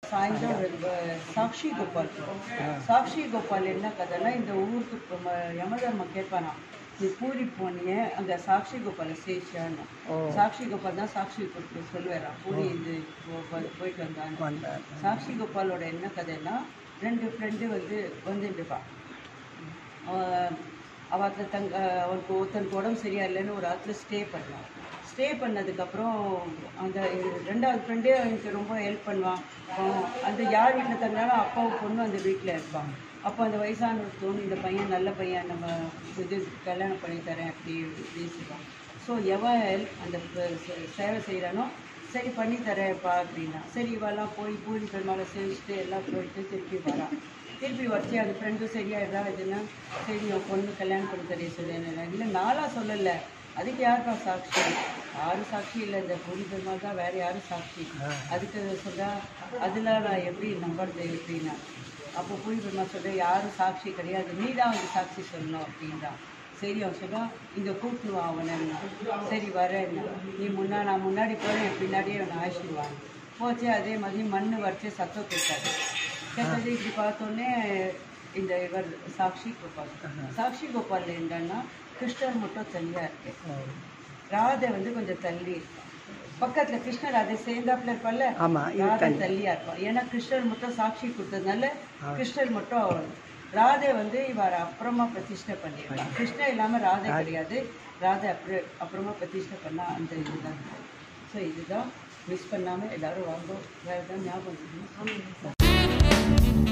சாயந்தரம் ஒரு வ- சாக்ஷி கோபால் சாக்ஷி கோபால் என்ன கதைன்னா இந்த ஊருக்கு இப்போ ம- யமதர்ம கேட்பானா நீ பூரி போனியே அங்கே சாக்ஷி கோபாலை சேஷான்னு சாக்ஷி கோபால் தான் சாக்ஷி கொடுத்து சொல்லுவாராம் பூரி இது போ- போ- போயிட்டு வந்தான்னு சாக்ஷி கோபாலோட என்ன கதைன்னா ரெண்டு ஃப்ரெண்டு வந்து வந்துட்டு இருப்பான் அவத்தில் தங்க அவனுக்கு ஒருத்தனுக்கு உடம்பு சரியா இல்லைன்னு ஒரு ஆற்றுல ஸ்டே பண்ணான் ஸ்டே பண்ணதுக்கப்புறம் அந்த ரெண்டாவது ஃப்ரெண்டே அவனுக்கு ரொம்ப ஹெல்ப் பண்ணுவான் அப்புறம் அந்த யார் வீட்டில் தங்கினாலும் அப்பாவும் பொண்ணு அந்த வீட்டில் இருப்பான் அப்போ அந்த வயசானவர் தோணும் இந்த பையன் நல்ல பையன் நம்ம இது கல்யாணம் பண்ணி தரேன் அப்படி பேசிடுவான் ஸோ எவன் help அந்த ப- சே- சேவை செய்கிறானோ சரி பண்ணி தரேன்ப்பா அப்படின்னா சரி இவெல்லாம் போய் பூரி பெருமாளை செஞ்சுட்டு எல்லாம் போயிட்டு திருப்பி வரான் திருப்பி வச்சு அந்த ஃப்ரெண்டும் சரியா ஏதாவது இதுன்னா சரி உன் பொண்ணு கல்யாணம் பண்ணி தரேன் சொல்லுன்னு இல்லை நாளாக சொல்லலை அதுக்கு யாருப்பா சாட்சி யாரும் சாட்சி இல்லை இந்த பூரி பெருமாள் தான் வேற யாரும் சாட்சி அதுக்கு சொல்றா அதில் நான் எப்படி நம்புறது எப்படின்னா அப்போ பூரி பெருமாள் சொல்ற யாரும் சாட்சி கிடையாது நீ தான் வந்து சாட்சி சொல்லணும் அப்படின்றான் சரி அவன் சொல்றான் இங்கே கூப்பிட்டு வா அவனைன்னா சரி வரேன்னா நீ முன்னா நான் முன்னாடி போகிறேன் என் பின்னாடியே அவனை ஆயிடுவான் போச்சு அதே மாதிரி மண் வரைச்சி சத்தம் கேட்டாரு கேட்டது இப்படி பார்த்தோன்னே இந்த இவர் சாக்ஷி கோபால் சாக்ஷி கோபால் என்னன்னா கிருஷ்ணர் மட்டும் தனியா இருக்கு ராதை வந்து கொஞ்சம் தள்ளி இருப்பான் பக்கத்துல கிருஷ்ணர் அதை சேர்ந்தாப்புல இருப்பான்ல ஆமா, இது ராதை தள்ளியா இருப்பான் ஏன்னா கிருஷ்ணர் மட்டும் சாட்சி கொடுத்ததுனால கிருஷ்ணர் மட்டும் ராதை வந்து இவர் அப்புறமா பிரதிஷ்டை பண்ணிருக்கான் கிருஷ்ணர் இல்லாம ராதை கிடையாது ராதை அப்புறம் அப்புறமா பிரதிஷ்டை பண்ணா அந்த இதுதான் ஸோ இதுதான் மிஸ் பண்ணாம எல்லாரும் வாங்க வேற ஏதாவது ஞாபகம் இருக்குன்னா?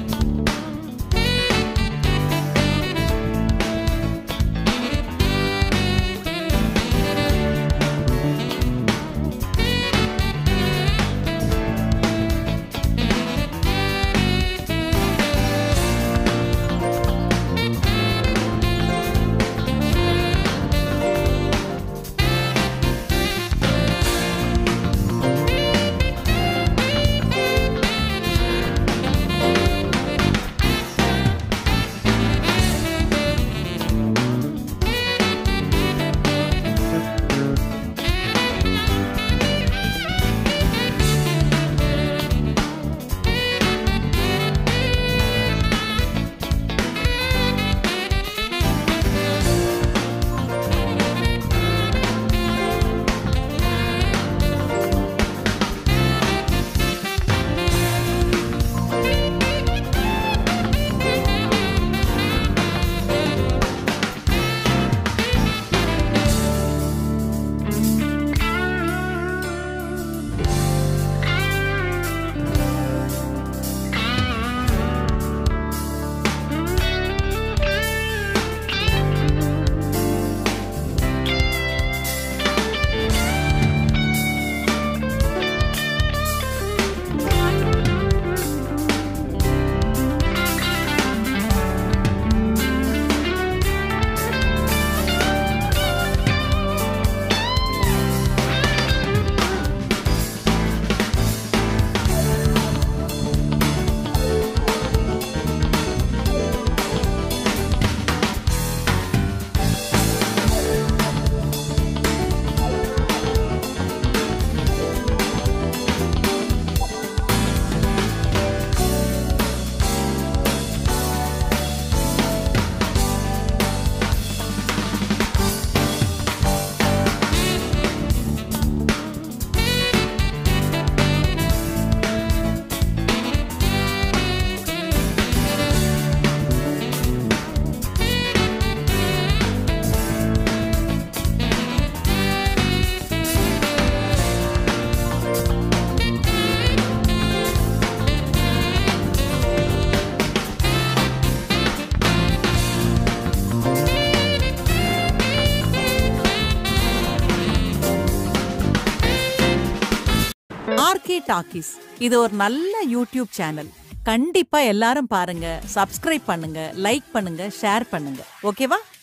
ஆர்கே டாக்கிஸ் இது ஒரு நல்ல யூடியூப் சேனல் கண்டிப்பா எல்லாரும் பாருங்க சப்ஸ்கிரைப் பண்ணுங்க லைக் பண்ணுங்க ஷேர் பண்ணுங்க ஓகேவா